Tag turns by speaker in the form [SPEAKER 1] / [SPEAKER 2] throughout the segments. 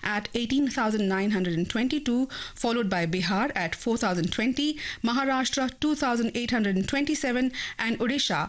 [SPEAKER 1] at 18,922, followed by Bihar at 4,020, Maharashtra 2,827, and Odisha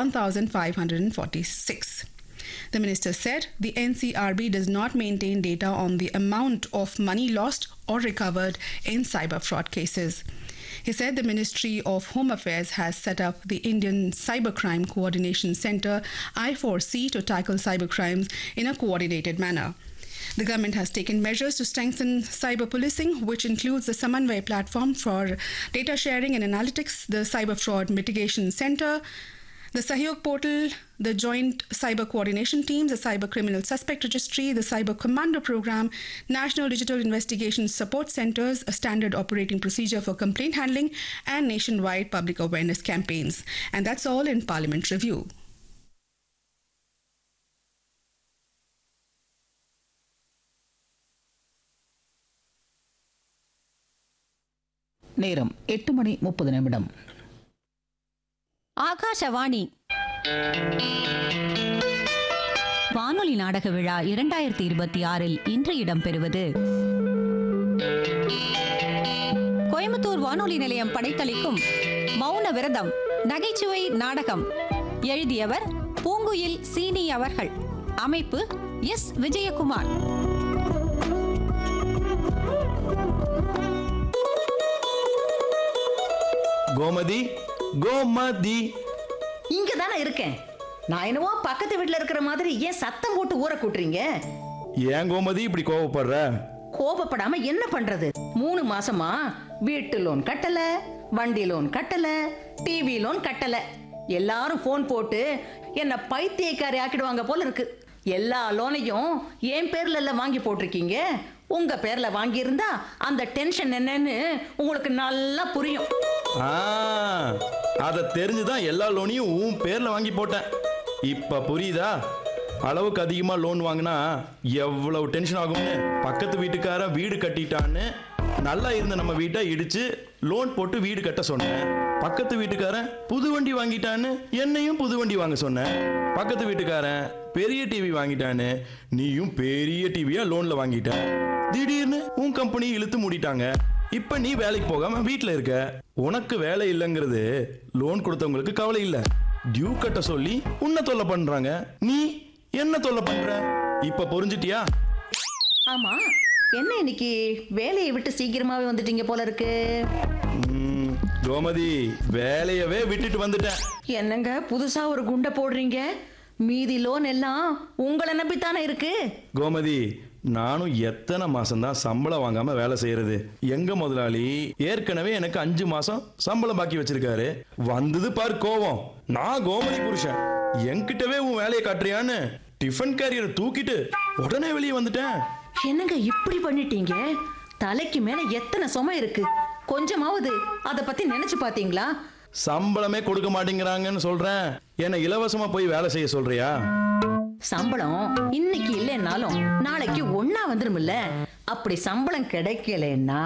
[SPEAKER 1] 1,546. The minister said the NCRB does not maintain data on the amount of money lost or recovered in cyber fraud cases. He said the Ministry of Home Affairs has set up the Indian Cybercrime Coordination Center I4C to tackle cybercrimes in a coordinated manner. The government has taken measures to strengthen cyber policing, which includes the Samanvay platform for data sharing and analytics, the Cyber Fraud Mitigation Center, the Sahyog portal, the Joint Cyber Coordination Teams, the Cyber Criminal Suspect Registry, the Cyber Commando Program, National Digital Investigation Support Centers, a standard operating procedure for complaint handling, and nationwide public awareness campaigns. And that's all in Parliament Review.
[SPEAKER 2] நேரம் எட்டு மணி முப்பது நிமிடம்
[SPEAKER 3] ஆகாஷவாணி வானொலி நாடக விழா இரண்டாயிரத்தி இருபத்தி ஆறில் இன்று இடம்பெறுவது கோயம்புத்தூர் வானொலி நிலையம் படைத்தளிக்கும் மௌன விரதம் நகைச்சுவை நாடகம் எழுதியவர் பூங்குயில் சீனி அவர்கள் அமைப்பு எஸ் விஜயகுமார்
[SPEAKER 4] கோமதி கோமதி
[SPEAKER 5] இங்க தானே இருக்கேன் நான் என்னவோ பக்கத்து வீட்ல இருக்கிற மாதிரி ஏன் சத்தம் போட்டு ஊற கூட்டுறீங்க
[SPEAKER 4] ஏன் கோமதி இப்படி கோவப்படுற
[SPEAKER 5] கோபப்படாம என்ன பண்றது மூணு மாசமா வீட்டு லோன் கட்டல வண்டி லோன் கட்டல டிவி லோன் கட்டல எல்லாரும் ஃபோன் போட்டு என்ன பைத்தியக்காரி ஆக்கிடுவாங்க போல இருக்கு எல்லா லோனையும் என் பேர்ல எல்லாம் வாங்கி போட்டிருக்கீங்க உங்க பேர்ல வாங்கி இருந்தா அந்த டென்ஷன் என்னன்னு உங்களுக்கு நல்லா புரியும்
[SPEAKER 4] ஆ அதை தெரிஞ்சுதான் எல்லா லோனையும் உன் பேர்ல வாங்கி போட்டேன் இப்ப புரியுதா அளவுக்கு அதிகமா லோன் வாங்கினா எவ்வளவு டென்ஷன் ஆகும்னு பக்கத்து வீட்டுக்காரன் வீடு கட்டிட்டான்னு நல்லா இருந்த நம்ம வீட்டை இடிச்சு லோன் போட்டு வீடு கட்ட சொன்னேன் பக்கத்து வீட்டுக்காரன் புது வண்டி வாங்கிட்டான்னு என்னையும் புது வண்டி வாங்க சொன்னேன் பக்கத்து வீட்டுக்காரன் பெரிய டிவி வாங்கிட்டான்னு நீயும் பெரிய டிவியா லோன்ல வாங்கிட்ட திடீர்னு உன் கம்பெனி இழுத்து மூடிட்டாங்க இப்ப நீ வேலைக்கு போகாம வீட்ல இருக்க உனக்கு வேலை இல்லைங்கிறது லோன் கொடுத்தவங்களுக்கு கவலை இல்ல டியூ கட்ட சொல்லி உன்னை தொல்லை பண்றாங்க நீ என்ன தொல்லை பண்ற இப்ப புரிஞ்சிட்டியா
[SPEAKER 5] ஆமா என்ன இன்னைக்கு வேலையை விட்டு சீக்கிரமாவே வந்துட்டீங்க போல இருக்கு
[SPEAKER 4] ம், கோமதி வேலையவே விட்டுட்டு வந்துட்டேன்
[SPEAKER 5] என்னங்க புதுசா ஒரு குண்டை போடுறீங்க மீதி லோன் எல்லாம் உங்களை நம்பித்தானே இருக்கு
[SPEAKER 4] கோமதி நானும் எத்தனை மாசம்தான் சம்பளம் வாங்காம வேலை செய்யறது எங்க முதலாளி ஏற்கனவே எனக்கு அஞ்சு மாசம் சம்பளம் பாக்கி வச்சிருக்காரு வந்தது பார் கோவம் நான் கோமதி புருஷன் என்கிட்டவே உன் வேலையை காட்டுறியான்னு டிஃபன் கேரியரை தூக்கிட்டு உடனே வெளியே வந்துட்டேன்
[SPEAKER 5] என்னங்க இப்படி பண்ணிட்டீங்க தலைக்கு மேல எத்தனை சுமை இருக்கு கொஞ்சமாவது அத பத்தி நினைச்சு பாத்தீங்களா
[SPEAKER 4] சம்பளமே கொடுக்க மாட்டேங்கிறாங்கன்னு சொல்றேன் என்ன இலவசமா போய் வேலை செய்ய சொல்றியா
[SPEAKER 5] சம்பளம் இன்னைக்கு இல்லைன்னாலும் நாளைக்கு ஒண்ணா வந்துருமில்ல அப்படி சம்பளம் கிடைக்கலன்னா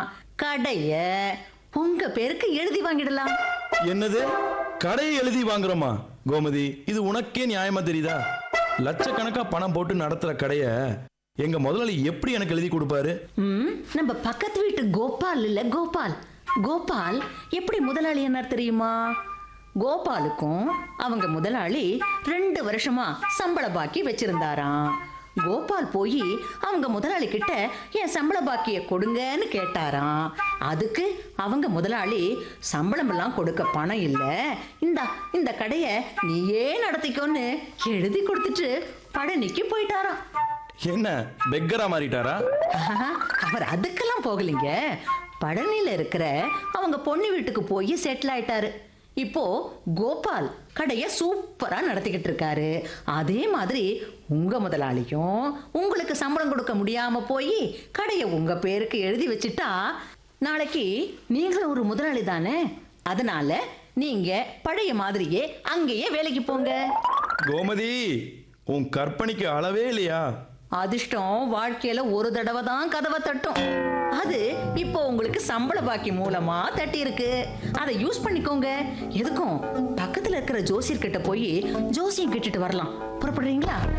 [SPEAKER 5] கடைய உங்க பேருக்கு எழுதி வாங்கிடலாம்
[SPEAKER 4] என்னது கடையை எழுதி வாங்குறோமா கோமதி இது உனக்கே நியாயமா தெரியுதா லட்சக்கணக்கா பணம் போட்டு நடத்துற கடைய எங்க முதலாளி எப்படி எனக்கு எழுதி கொடுப்பாரு
[SPEAKER 5] ம், நம்ம பக்கத்து வீட்டு கோபால் இல்ல கோபால் கோபால் எப்படி முதலாளி என்ன தெரியுமா கோபாலுக்கும் அவங்க முதலாளி ரெண்டு வருஷமா சம்பள பாக்கி வச்சிருந்தாராம் கோபால் போய் அவங்க முதலாளி கிட்ட என் சம்பள பாக்கிய கொடுங்கன்னு கேட்டாராம் அதுக்கு அவங்க முதலாளி சம்பளம் எல்லாம் கொடுக்க பணம் இல்ல இந்தா இந்த கடைய நீயே நடத்திக்கோன்னு எழுதி கொடுத்துட்டு பழனிக்கு போயிட்டாராம்
[SPEAKER 4] என்ன பெக்கரா மாறிட்டாரா
[SPEAKER 5] ஆஹா, அவர் அதுக்கெல்லாம் போகலைங்க பழனியில இருக்கிற அவங்க பொண்ணு வீட்டுக்கு போய் செட்டில் ஆயிட்டாரு இப்போ கோபால் கடைய சூப்பரா நடத்திக்கிட்டு இருக்காரு அதே மாதிரி உங்க முதலாளியும் உங்களுக்கு சம்பளம் கொடுக்க முடியாம போய் கடையை உங்க பேருக்கு எழுதி வச்சுட்டா நாளைக்கு நீங்களும் ஒரு முதலாளி தானே அதனால நீங்க பழைய மாதிரியே அங்கேயே வேலைக்கு போங்க
[SPEAKER 4] கோமதி உன் கற்பனைக்கு அளவே இல்லையா
[SPEAKER 5] அதிர்ஷ்டம் வாழ்க்கையில ஒரு தடவை தான் கதவை தட்டும் அது இப்போ உங்களுக்கு சம்பள பாக்கி மூலமா தட்டி இருக்கு அதை யூஸ் பண்ணிக்கோங்க எதுக்கும் பக்கத்துல இருக்கிற ஜோசியர் கிட்ட போய் ஜோசியம் கேட்டுட்டு வரலாம் புறப்படுறீங்களா